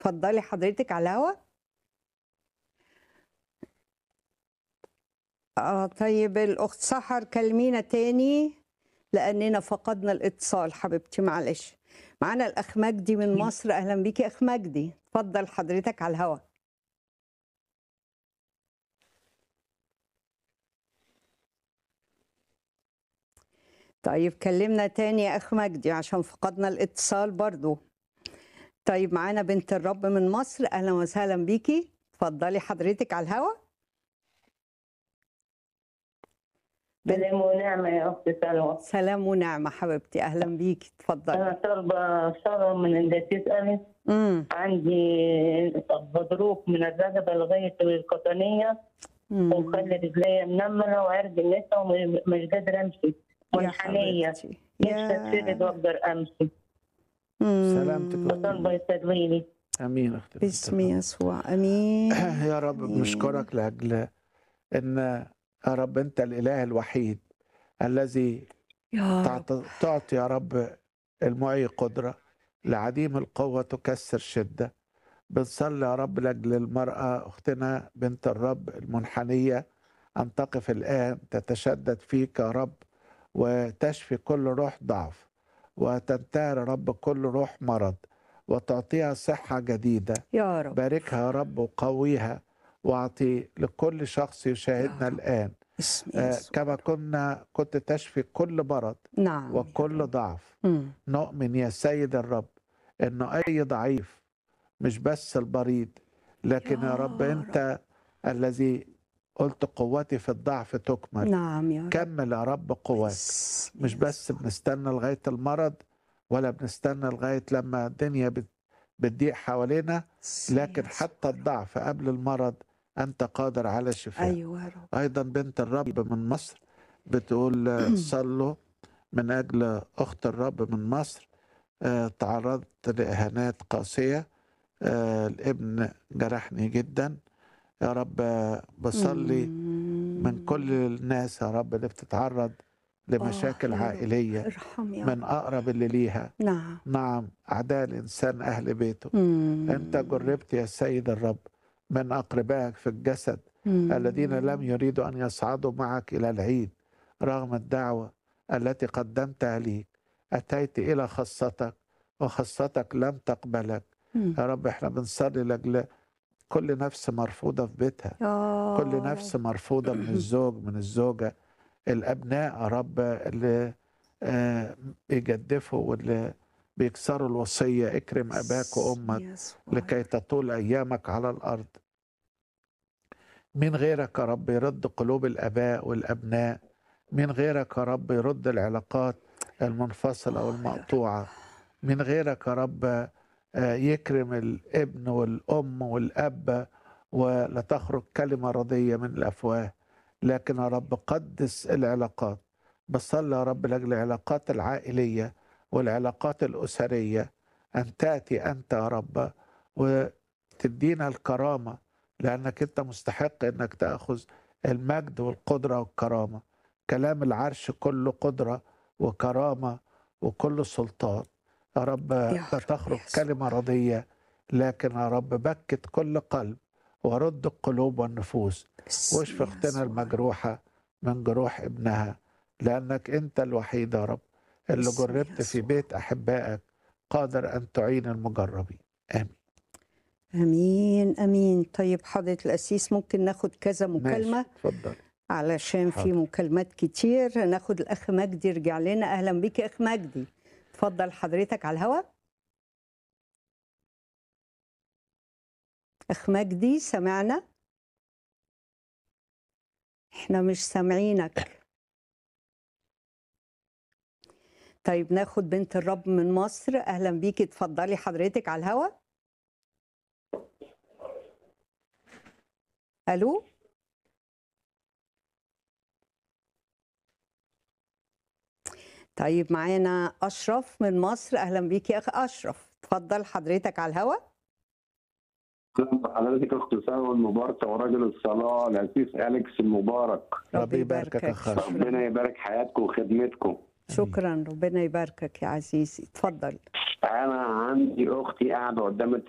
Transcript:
اتفضلي حضرتك على الهوا اه طيب الاخت سحر كلمينا تاني لاننا فقدنا الاتصال حبيبتي معلش معانا الاخ مجدي من مصر اهلا بيكي اخ مجدي اتفضل حضرتك على الهوا طيب كلمنا تاني يا اخ مجدي عشان فقدنا الاتصال برضو طيب معانا بنت الرب من مصر اهلا وسهلا بيكي اتفضلي حضرتك على الهوا بنت سلام ونعمة يا أخت سلوى سلام ونعمة حبيبتي أهلا بيكي اتفضلي أنا طالبة صلاة من اللي تسألي امم عندي غضروف من الرقبة لغاية القطنية أمم. ومخلي رجليا منملة وعرق النسا ومش قادرة أمشي يا منحنية حبيبتي نفسي أتفرد وأقدر أمشي أمم. سلامتك يا فطالبة يسليني امين اختي باسم يسوع امين يا رب بنشكرك لاجل ان يا رب انت الاله الوحيد الذي يا رب تعط- تعطي يا رب المعي قدره لعديم القوه تكسر شده بنصلي يا رب لاجل المراه اختنا بنت الرب المنحنيه ان تقف الان تتشدد فيك يا رب وتشفي كل روح ضعف وتنتهر يا رب كل روح مرض وتعطيها صحه جديده يا رب باركها يا رب وقويها واعطي لكل شخص يشاهدنا يا رب. الان باسم آه، يسوع كما كنا كنت تشفي كل مرض نعم يا وكل رب. ضعف أمم. نؤمن يا سيد الرب انه اي ضعيف مش بس المريض لكن يا رب يا انت الذي قلت قوتي في الضعف تكمل نعم يا رب كمل يا رب قوات باسم مش بس يسوع. بنستنى لغايه المرض ولا بنستنى لغايه لما الدنيا بت- بتضيق حوالينا باسم لكن يسوع. حتى الضعف قبل المرض أنت قادر على الشفاء ايوه يا رب أيضا بنت الرب من مصر بتقول آه، صلوا من أجل أخت الرب من مصر آه، تعرضت لإهانات قاسية آه، الابن جرحني جدا يا رب آه، بصلي من كل الناس يا رب اللي بتتعرض لمشاكل آه يا رب. عائلية ارحم يا من رب أقرب اللي ليها نعم نعم أعداء الإنسان أهل بيته أمم. أنت جربت يا سيد الرب من أقربائك في الجسد أمم. الذين لم يريدوا أن يصعدوا معك إلى العيد رغم الدعوة التي قدمتها لي أتيت إلى خاصتك وخاصتك لم تقبلك أمم. يا رب احنا بنصلي لأجل كل نفس مرفوضة في بيتها يا كل رب. نفس مرفوضة من الزوج من الزوجة الأبناء يا رب اللي آه، بيجدفوا واللي بيكسروا الوصية اكرم أباك وأمك يسوع. لكي تطول أيامك على الأرض من غيرك يا رب يرد قلوب الآباء والأبناء من غيرك يا رب يرد العلاقات المنفصلة والمقطوعة من غيرك يا رب آه، يكرم الابن والأم والأب ولا تخرج كلمة رضية من الأفواه لكن يا رب قدس العلاقات بصلي يا رب لأجل العلاقات العائلية والعلاقات الأسرية أن تأتي أنت يا رب وتدينا الكرامة لأنك أنت مستحق أنك تأخذ المجد والقدرة والكرامة كلام العرش كله قدرة وكرامة وكل سلطان يا رب لا رب تخرج يسوع. كلمة رضية لكن يا رب بكت كل قلب ورد القلوب والنفوس باسم واشفي اختنا يسوع. المجروحة من جروح ابنها لأنك أنت الوحيد يا رب اللي باسم جربت في يسوع. بيت أحبائك قادر أن تعين المجربين آمين امين امين طيب حضرة القسيس ممكن ناخد كذا مكالمة ماشي اتفضل علشان في حاضر. مكالمات كتير ناخد الاخ مجدي يرجع لنا اهلا بيك يا اخ مجدي اتفضل حضرتك على الهوا اخ مجدي سمعنا احنا مش سامعينك طيب ناخد بنت الرب من مصر اهلا بيكي اتفضلي حضرتك على الهوا الو طيب معانا اشرف من مصر اهلا بيك يا اخ اشرف اتفضل حضرتك على الهوا حضرتك اخت سلوى المباركه ورجل الصلاه العزيز اليكس المبارك ربي يباركك يا أخ أشرف. ربنا يبارك حياتكم وخدمتكم شكرا ربنا يباركك يا عزيزي اتفضل انا عندي اختي قاعده قدام